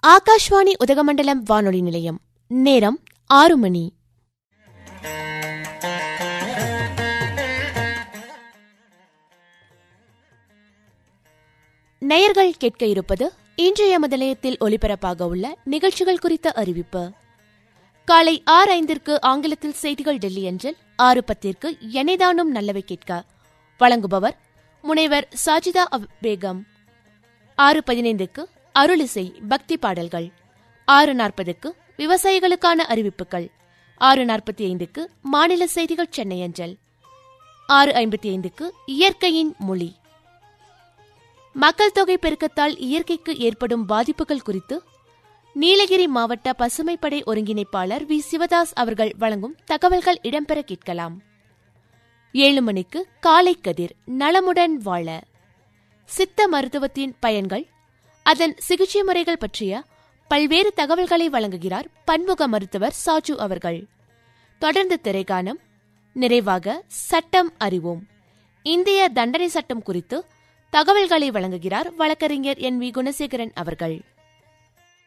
ஆகாஷ்வாணி உதகமண்டலம் வானொலி நிலையம் நேரம் ஆறு மணி நேயர்கள் கேட்க இருப்பது இன்றைய முதலயத்தில் ஒலிபரப்பாக உள்ள நிகழ்ச்சிகள் குறித்த அறிவிப்பு காலை ஆறு ஐந்திற்கு ஆங்கிலத்தில் செய்திகள் டெல்லி அஞ்சல் ஆறு பத்திற்கு எனைதானும் நல்லவை கேட்க வழங்குபவர் முனைவர் சாஜிதா அப்- பேகம் ஆறு பதினைந்துக்கு அருளிசை பக்தி பாடல்கள் ஆறு நாற்பதுக்கு விவசாயிகளுக்கான அறிவிப்புகள் ஆறு நாற்பத்தி ஐந்துக்கு மாநில செய்திகள் சென்னை அஞ்சல் ஆறு ஐம்பத்தி ஐந்துக்கு இயற்கையின் மொழி மக்கள் தொகை பெருக்கத்தால் இயற்கைக்கு ஏற்படும் பாதிப்புகள் குறித்து நீலகிரி மாவட்ட பசுமைப்படை ஒருங்கிணைப்பாளர் வி சிவதாஸ் அவர்கள் வழங்கும் தகவல்கள் இடம்பெற கேட்கலாம் ஏழு மணிக்கு காலை கதிர் நலமுடன் வாழ சித்த மருத்துவத்தின் பயன்கள் அதன் சிகிச்சை முறைகள் பற்றிய பல்வேறு தகவல்களை வழங்குகிறார் பன்முக மருத்துவர் சாஜு அவர்கள் தொடர்ந்து திரைகானம் நிறைவாக சட்டம் அறிவோம் இந்திய தண்டனை சட்டம் குறித்து தகவல்களை வழங்குகிறார் வழக்கறிஞர் என் வி குணசேகரன் அவர்கள்